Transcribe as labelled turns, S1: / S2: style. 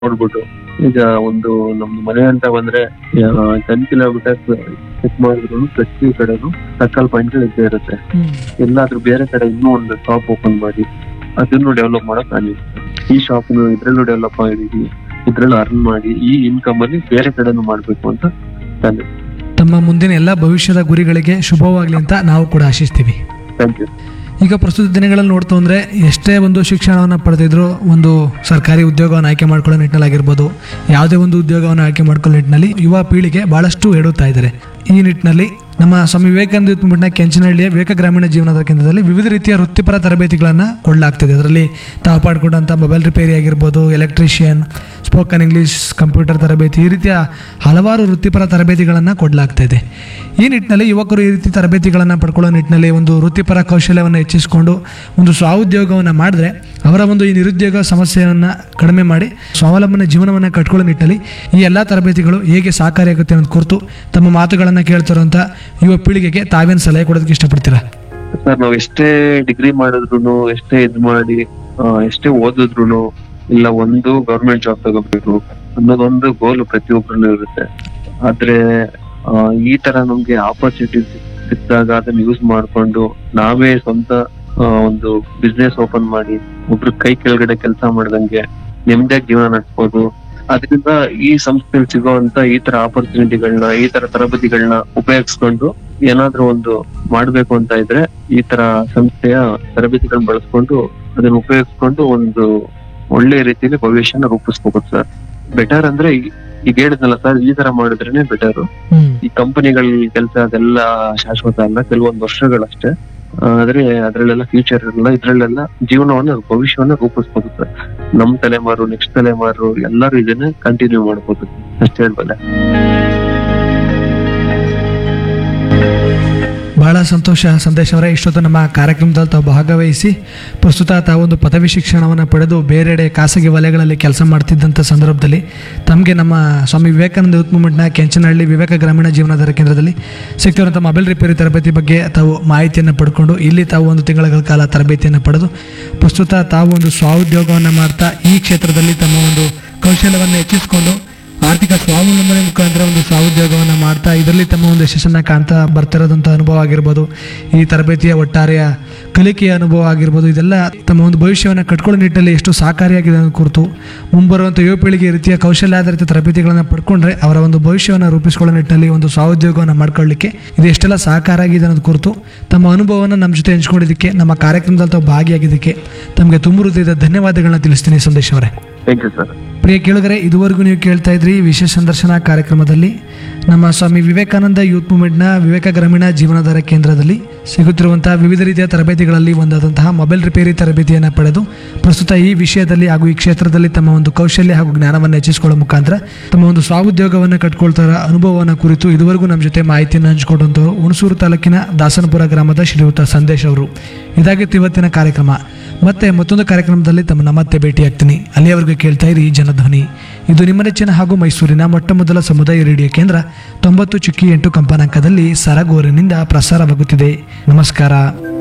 S1: ನೋಡ್ಬಿಟ್ಟು ಈಗ ಒಂದು ನಮ್ದು ಮನೆ ಅಂತ ಬಂದ್ರೆ ಟೆನ್ ಕಿಲೋಮೀಟರ್ಸ್ ಚೆಕ್ ಮಾಡಿದ್ರು ಪ್ರತಿ ಕಡೆನು ಸರ್ಕಲ್ ಪಾಯಿಂಟ್ ಇದ್ದೇ ಇರುತ್ತೆ ಎಲ್ಲಾದ್ರೂ ಬೇರೆ ಕಡೆ ಇನ್ನೂ ಒಂದು ಶಾಪ್ ಓಪನ್ ಮಾಡಿ ಅದನ್ನು ಡೆವಲಪ್ ಮಾಡಕ್ ನಾನು ಈ ಶಾಪ್ ಇದ್ರಲ್ಲೂ ಡೆವಲಪ್ ಮಾಡಿದೀವಿ ಇದ್ರಲ್ಲೂ ಅರ್ನ್ ಮಾಡಿ ಈ ಇನ್ಕಮ್ ಅಲ್ಲಿ ಬೇರೆ ಕಡೆನೂ ಮಾಡ್ಬೇಕು ಅಂತ ನಾನು
S2: ತಮ್ಮ ಮುಂದಿನ ಎಲ್ಲ ಭವಿಷ್ಯದ ಗುರಿಗಳಿಗೆ ಶುಭವಾಗಲಿ ಅಂತ ನಾವು ಕೂಡ ಆಶಿಸ್ತೀವಿ
S1: ಥ್ಯಾಂಕ್ ಯು
S2: ಈಗ ಪ್ರಸ್ತುತ ದಿನಗಳಲ್ಲಿ ನೋಡ್ತು ಅಂದರೆ ಎಷ್ಟೇ ಒಂದು ಶಿಕ್ಷಣವನ್ನು ಪಡೆದಿದ್ರು ಒಂದು ಸರ್ಕಾರಿ ಉದ್ಯೋಗವನ್ನು ಆಯ್ಕೆ ಮಾಡ್ಕೊಳ್ಳೋ ನಿಟ್ಟಿನಲ್ಲಾಗಿರ್ಬೋದು ಯಾವುದೇ ಒಂದು ಉದ್ಯೋಗವನ್ನು ಆಯ್ಕೆ ಮಾಡ್ಕೊಳ್ಳೋ ನಿಟ್ಟಿನಲ್ಲಿ ಯುವ ಪೀಳಿಗೆ ಭಾಳಷ್ಟು ಎಡುತ್ತಾ ಇದ್ದಾರೆ ಈ ನಿಟ್ಟಿನಲ್ಲಿ ನಮ್ಮ ಸ್ವಾಮಿ ವಿವೇಕಾನಂದ ಯೂತ್ ಮೂವ್ಮೆಂಟ್ನ ಕೆಂಚನಹಳ್ಳಿಯ ವಿವೇಕ ಗ್ರಾಮೀಣ ಜೀವನದ ಕೇಂದ್ರದಲ್ಲಿ ವಿವಿಧ ರೀತಿಯ ವೃತ್ತಿಪರ ತರಬೇತಿಗಳನ್ನು ಕೊಡಲಾಗ್ತಿದೆ ಅದರಲ್ಲಿ ತಾವು ಪಾಡ್ಕೊಂಡಂಥ ಮೊಬೈಲ್ ರಿಪೇರಿ ಆಗಿರ್ಬೋದು ಎಲೆಕ್ಟ್ರಿಷಿಯನ್ ಸ್ಪೋಕನ್ ಇಂಗ್ಲೀಷ್ ಕಂಪ್ಯೂಟರ್ ತರಬೇತಿ ಈ ರೀತಿಯ ಹಲವಾರು ವೃತ್ತಿಪರ ತರಬೇತಿಗಳನ್ನು ಕೊಡಲಾಗ್ತಾ ಇದೆ ಈ ನಿಟ್ಟಿನಲ್ಲಿ ಯುವಕರು ಈ ರೀತಿ ತರಬೇತಿಗಳನ್ನು ಪಡ್ಕೊಳ್ಳೋ ನಿಟ್ಟಿನಲ್ಲಿ ಒಂದು ವೃತ್ತಿಪರ ಕೌಶಲ್ಯವನ್ನು ಹೆಚ್ಚಿಸಿಕೊಂಡು ಒಂದು ಸ್ವಾಉದ್ಯೋಗವನ್ನು ಮಾಡಿದ್ರೆ ಅವರ ಒಂದು ಈ ನಿರುದ್ಯೋಗ ಸಮಸ್ಯೆಯನ್ನು ಕಡಿಮೆ ಮಾಡಿ ಸ್ವಾವಲಂಬನೆ ಜೀವನವನ್ನು ಕಟ್ಕೊಳ್ಳೋ ನಿಟ್ಟಿನಲ್ಲಿ ಈ ಎಲ್ಲ ತರಬೇತಿಗಳು ಹೇಗೆ ಸಹಕಾರಿಯಾಗುತ್ತೆ ಅನ್ನೋದು ಕುರಿತು ತಮ್ಮ ಮಾತುಗಳನ್ನು ಕೇಳ್ತಿರುವಂಥ ಯುವ ಪೀಳಿಗೆಗೆ ತಾವೇನು ಸಲಹೆ ಕೊಡೋದಕ್ಕೆ ಇಷ್ಟಪಡ್ತೀರಾ
S1: ಸರ್ ನಾವ್ ಎಷ್ಟೇ ಡಿಗ್ರಿ ಮಾಡಿದ್ರು ಎಷ್ಟೇ ಇದ್ ಮಾಡಿ ಆ, ಎಷ್ಟೇ ಓದಿದ್ರು ಇಲ್ಲ ಒಂದು ಗೌರ್ಮೆಂಟ್ ಜಾಬ್ ತಗೋಬೇಕು ಅನ್ನೋದೊಂದು ಗೋಲ್ ಪ್ರತಿಯೊಬ್ಬರಲ್ಲೂ ಇರುತ್ತೆ ಆದ್ರೆ ಆ, ಈ ತರ ನಮ್ಗೆ ಆಪರ್ಚುನಿಟೀಸ್ ಸಿಕ್ಕಿದಾಗ ಅದನ್ನ ಯೂಸ್ ಮಾಡ್ಕೊಂಡು ನಾವೇ ಸ್ವಂತ ಆ, ಒಂದು ಬಿಸ್ನೆಸ್ ಓಪನ್ ಮಾಡಿ ಒಬ್ರ ಕೈ ಕೆಳಗಡೆ ಕೆಲಸ ಮಾಡ್ದಂಗೆ ನೆಮ್ಮದಿಯಾಗಿ ಜೀವನ ನಡೆಸ್ಬೋದು ಅದರಿಂದ ಈ ಸಂಸ್ಥೆಯಲ್ಲಿ ಸಿಗುವಂತ ಈ ತರ ಆಪರ್ಚುನಿಟಿಗಳನ್ನ ಈ ತರ ತರಬೇತಿಗಳನ್ನ ಉಪಯೋಗಿಸ್ಕೊಂಡು ಏನಾದ್ರೂ ಒಂದು ಮಾಡ್ಬೇಕು ಅಂತ ಇದ್ರೆ ಈ ತರ ಸಂಸ್ಥೆಯ ತರಬೇತಿಗಳನ್ನ ಬಳಸ್ಕೊಂಡು ಅದನ್ನ ಉಪಯೋಗಿಸ್ಕೊಂಡು ಒಂದು ಒಳ್ಳೆ ರೀತಿಯಲ್ಲಿ ಭವಿಷ್ಯನ ರೂಪಿಸ್ಬೇಕು ಸರ್ ಬೆಟರ್ ಅಂದ್ರೆ ಈ- ಈಗ ಹೇಳಿದ್ನಲ್ಲ ಸರ್ ಈ ತರ ಮಾಡಿದ್ರೇನೆ ಬೆಟರ್
S2: ಹ್ಮ್
S1: ಈ ಕಂಪನಿಗಳ ಕೆಲಸ ಅದೆಲ್ಲ ಶಾಶ್ವತ ಅಲ್ಲ ಕೆಲವೊಂದು ವರ್ಷಗಳಷ್ಟೇ ಆ, ಆದ್ರೆ ಅದ್ರಲ್ಲೆಲ್ಲ ಫ್ಯೂಚರ್ ಇರಲ್ಲ ಇದ್ರಲ್ಲೆಲ್ಲ ಜೀವನವನ್ನ ಭವಿಷ್ಯವನ್ನ ರೂಪಿಸ್ಬೋದು ಸರ್ ನಮ್ ತಲೆಮಾರು ನೆಕ್ಸ್ಟ್ ತಲೆಮಾರು ಎಲ್ಲರೂ ಇದನ್ನ ಕಂಟಿನ್ಯೂ ಮಾಡ್ಬೋದು ಅಷ್ಟೇ ಹೇಳ್ಬಲ್ಲ
S2: ಬಹಳ ಸಂತೋಷ ಸಂದೇಶ್ ಅವರೇ ಇಷ್ಟೊತ್ತು ನಮ್ಮ ಕಾರ್ಯಕ್ರಮದಲ್ಲಿ ತಾವು ಭಾಗವಹಿಸಿ ಪ್ರಸ್ತುತ ತಾವೊಂದು ಪದವಿ ಶಿಕ್ಷಣವನ್ನು ಪಡೆದು ಬೇರೆಡೆ ಖಾಸಗಿ ವಲಯಗಳಲ್ಲಿ ಕೆಲಸ ಮಾಡ್ತಿದ್ದಂಥ ಸಂದರ್ಭದಲ್ಲಿ ತಮಗೆ ನಮ್ಮ ಸ್ವಾಮಿ ವಿವೇಕಾನಂದ ಯೂತ್ ಮೂವ್ಮೆಂಟ್ನ ಕೆಂಚನಹಳ್ಳಿ ವಿವೇಕ ಗ್ರಾಮೀಣ ಜೀವನಾಧಾರ ಕೇಂದ್ರದಲ್ಲಿ ಸಿಗ್ತಿರುವಂಥ ಮೊಬೈಲ್ ರಿಪೇರಿ ತರಬೇತಿ ಬಗ್ಗೆ ತಾವು ಮಾಹಿತಿಯನ್ನು ಪಡ್ಕೊಂಡು ಇಲ್ಲಿ ತಾವು ಒಂದು ತಿಂಗಳ ಕಾಲ ತರಬೇತಿಯನ್ನು ಪಡೆದು ಪ್ರಸ್ತುತ ತಾವು ಒಂದು ಸ್ವಾಉದ್ಯೋಗವನ್ನು ಮಾಡ್ತಾ ಈ ಕ್ಷೇತ್ರದಲ್ಲಿ ತಮ್ಮ ಒಂದು ಕೌಶಲ್ಯವನ್ನು ಹೆಚ್ಚಿಸಿಕೊಂಡು ಆರ್ಥಿಕ ಸ್ವಾವಲಂಬನೆ ಮುಖಾಂತರ ಒಂದು ಸ್ವಾಉದ್ಯೋಗವನ್ನು ಮಾಡ್ತಾ ಇದರಲ್ಲಿ ತಮ್ಮ ಒಂದು ಯಶಸ್ಸನ್ನು ಕಾಣ್ತಾ ಬರ್ತಿರೋದಂಥ ಅನುಭವ ಆಗಿರ್ಬೋದು ಈ ತರಬೇತಿಯ ಒಟ್ಟಾರೆಯ ಕಲಿಕೆಯ ಅನುಭವ ಆಗಿರ್ಬೋದು ಇದೆಲ್ಲ ತಮ್ಮ ಒಂದು ಭವಿಷ್ಯವನ್ನು ಕಟ್ಕೊಳ್ಳೋ ನಿಟ್ಟಿನಲ್ಲಿ ಎಷ್ಟು ಸಹಕಾರಿಯಾಗಿದೆ ಅನ್ನೋ ಕುರಿತು ಮುಂಬರುವಂಥ ಯುವ ಪೀಳಿಗೆ ಈ ರೀತಿಯ ಕೌಶಲ್ಯಾಧಾರಿತ ತರಬೇತಿಗಳನ್ನು ಪಡ್ಕೊಂಡ್ರೆ ಅವರ ಒಂದು ಭವಿಷ್ಯವನ್ನು ರೂಪಿಸ್ಕೊಳ್ಳೋ ನಿಟ್ಟಿನಲ್ಲಿ ಒಂದು ಸ್ವಾಉದ್ಯೋಗವನ್ನು ಮಾಡ್ಕೊಳ್ಳಿಕ್ಕೆ ಇದು ಎಷ್ಟೆಲ್ಲ ಸಹಕಾರಿಯಾಗಿದೆ ಅನ್ನೋದು ಕುರಿತು ತಮ್ಮ ಅನುಭವವನ್ನು ನಮ್ಮ ಜೊತೆ ಹಂಚ್ಕೊಂಡಿದ್ದಕ್ಕೆ ನಮ್ಮ ಕಾರ್ಯಕ್ರಮದಲ್ಲಿ ತಾವು ಭಾಗಿಯಾಗಿದ್ದಕ್ಕೆ ತಮಗೆ ತುಂಬ ಹೃದಯದ ಧನ್ಯವಾದಗಳನ್ನ ತಿಳಿಸ್ತೀನಿ ಸಂದೇಶ್ ಅವರೇ
S1: ಥ್ಯಾಂಕ್ ಯು ಸರ್
S2: ಪ್ರಿಯ ಕೇಳುಗರೆ ಇದುವರೆಗೂ ನೀವು ಕೇಳ್ತಾ ಇದ್ರಿ ವಿಶೇಷ ಸಂದರ್ಶನ ಕಾರ್ಯಕ್ರಮದಲ್ಲಿ ನಮ್ಮ ಸ್ವಾಮಿ ವಿವೇಕಾನಂದ ಯೂತ್ ಮೂವ್ಮೆಂಟ್ನ ವಿವೇಕ ಗ್ರಾಮೀಣ ಜೀವನಾಧಾರ ಕೇಂದ್ರದಲ್ಲಿ ಸಿಗುತ್ತಿರುವಂತಹ ವಿವಿಧ ರೀತಿಯ ತರಬೇತಿಗಳಲ್ಲಿ ಒಂದಾದಂತಹ ಮೊಬೈಲ್ ರಿಪೇರಿ ತರಬೇತಿಯನ್ನು ಪಡೆದು ಪ್ರಸ್ತುತ ಈ ವಿಷಯದಲ್ಲಿ ಹಾಗೂ ಈ ಕ್ಷೇತ್ರದಲ್ಲಿ ತಮ್ಮ ಒಂದು ಕೌಶಲ್ಯ ಹಾಗೂ ಜ್ಞಾನವನ್ನು ಹೆಚ್ಚಿಸಿಕೊಳ್ಳೋ ಮುಖಾಂತರ ತಮ್ಮ ಒಂದು ಸ್ವಾಉದ್ಯೋಗವನ್ನು ಕಟ್ಕೊಳ್ತಾರ ಅನುಭವವನ್ನು ಕುರಿತು ಇದುವರೆಗೂ ನಮ್ಮ ಜೊತೆ ಮಾಹಿತಿಯನ್ನು ಹಂಚಿಕೊಂಡಂಥವ್ರು ಹುಣಸೂರು ತಾಲೂಕಿನ ದಾಸನಪುರ ಗ್ರಾಮದ ಶ್ರೀಯುತ ಸಂದೇಶ್ ಅವರು ಇದಾಗಿತ್ತು ಇವತ್ತಿನ ಕಾರ್ಯಕ್ರಮ ಮತ್ತೆ ಮತ್ತೊಂದು ಕಾರ್ಯಕ್ರಮದಲ್ಲಿ ತಮ್ಮನ್ನ ಮತ್ತೆ ಭೇಟಿಯಾಗ್ತೀನಿ ಅಲ್ಲಿಯವರೆಗೂ ಕೇಳ್ತಾ ಇರಿ ಜನಧ್ವನಿ ಇದು ನಿಮ್ಮ ನೆಚ್ಚಿನ ಹಾಗೂ ಮೈಸೂರಿನ ಮೊಟ್ಟ ಮೊದಲ ಸಮುದಾಯ ರೇಡಿಯೋ ಕೇಂದ್ರ ತೊಂಬತ್ತು ಚುಕ್ಕಿ ಎಂಟು ಕಂಪನಾಂಕದಲ್ಲಿ ಸರಗೂರಿನಿಂದ ಪ್ರಸಾರವಾಗುತ್ತಿದೆ ನಮಸ್ಕಾರ